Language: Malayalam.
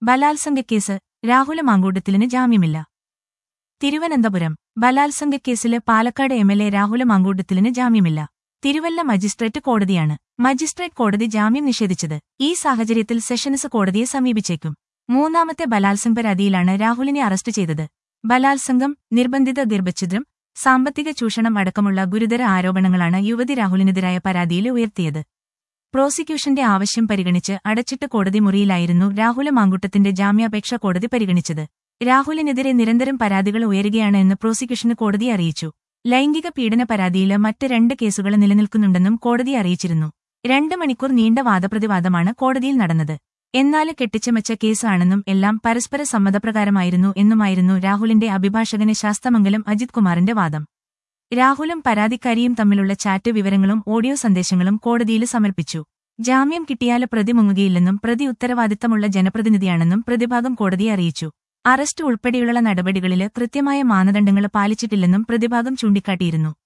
ബലാത്സംഗക്കേസ് രാഹുല മാങ്കൂട്ടത്തിലിന് ജാമ്യമില്ല തിരുവനന്തപുരം ബലാത്സംഗക്കേസില് Palakkad M L A Rahul മാങ്കൂട്ടത്തിലിന് ജാമ്യമില്ല തിരുവല്ല മജിസ്ട്രേറ്റ് കോടതിയാണ് മജിസ്ട്രേറ്റ് കോടതി ജാമ്യം നിഷേധിച്ചത് ഈ സാഹചര്യത്തിൽ സെഷൻസ് കോടതിയെ സമീപിച്ചേക്കും മൂന്നാമത്തെ ബലാത്സംഗ പരാതിയിലാണ് രാഹുലിനെ അറസ്റ്റ് ചെയ്തത് ബലാത്സംഗം നിർബന്ധിത ഗർഭഛിദ്രം സാമ്പത്തിക ചൂഷണം അടക്കമുള്ള ഗുരുതര ആരോപണങ്ങളാണ് യുവതി രാഹുലിനെതിരായ പരാതിയിൽ ഉയർത്തിയത് പ്രോസിക്യൂഷന്റെ ആവശ്യം പരിഗണിച്ച് അടച്ചിട്ട കോടതി മുറിയിലായിരുന്നു രാഹുല മാങ്കുട്ടത്തിന്റെ ജാമ്യാപേക്ഷ കോടതി പരിഗണിച്ചത് രാഹുലിനെതിരെ നിരന്തരം പരാതികൾ ഉയരുകയാണ് എന്ന് പ്രോസിക്യൂഷന് കോടതി അറിയിച്ചു ലൈംഗിക പീഡന പരാതിയില് മറ്റ് രണ്ട് കേസുകൾ നിലനിൽക്കുന്നുണ്ടെന്നും കോടതി അറിയിച്ചിരുന്നു രണ്ട് മണിക്കൂർ നീണ്ട വാദപ്രതിവാദമാണ് കോടതിയിൽ നടന്നത് എന്നാല് കെട്ടിച്ചമച്ച കേസാണെന്നും എല്ലാം പരസ്പര സമ്മതപ്രകാരമായിരുന്നു എന്നുമായിരുന്നു രാഹുലിന്റെ അഭിഭാഷകന് ശാസ്തമംഗലം അജിത് കുമാറിന്റെ വാദം രാഹുലും പരാതിക്കാരിയും തമ്മിലുള്ള ചാറ്റ് വിവരങ്ങളും ഓഡിയോ സന്ദേശങ്ങളും കോടതിയിൽ സമർപ്പിച്ചു ജാമ്യം കിട്ടിയാല് പ്രതി മുങ്ങുകയില്ലെന്നും പ്രതി ഉത്തരവാദിത്തമുള്ള ജനപ്രതിനിധിയാണെന്നും പ്രതിഭാഗം കോടതിയെ അറിയിച്ചു അറസ്റ്റ് ഉൾപ്പെടെയുള്ള നടപടികളില് കൃത്യമായ മാനദണ്ഡങ്ങൾ പാലിച്ചിട്ടില്ലെന്നും പ്രതിഭാഗം ചൂണ്ടിക്കാട്ടിയിരുന്നു